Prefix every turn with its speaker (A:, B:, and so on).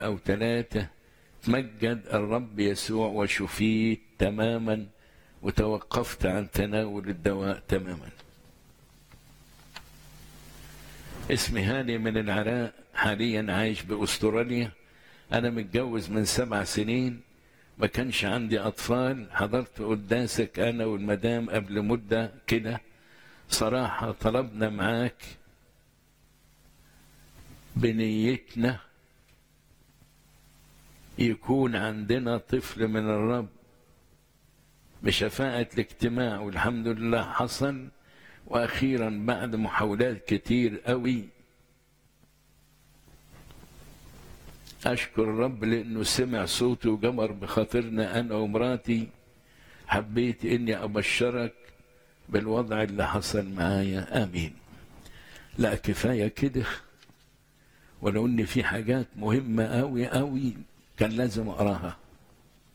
A: أو ثلاثة تمجد الرب يسوع وشفيت تماما وتوقفت عن تناول الدواء تماما اسمي هاني من العراق حاليا عايش بأستراليا أنا متجوز من سبع سنين ما كانش عندي أطفال حضرت قداسك أنا والمدام قبل مدة كده صراحة طلبنا معاك بنيتنا يكون عندنا طفل من الرب بشفاعة الاجتماع والحمد لله حصل وأخيرا بعد محاولات كتير قوي أشكر الرب لأنه سمع صوتي وجمر بخاطرنا أنا ومراتي حبيت إني أبشرك بالوضع اللي حصل معايا آمين لا كفاية كده ولو إن في حاجات مهمة أوي أوي كان لازم أقراها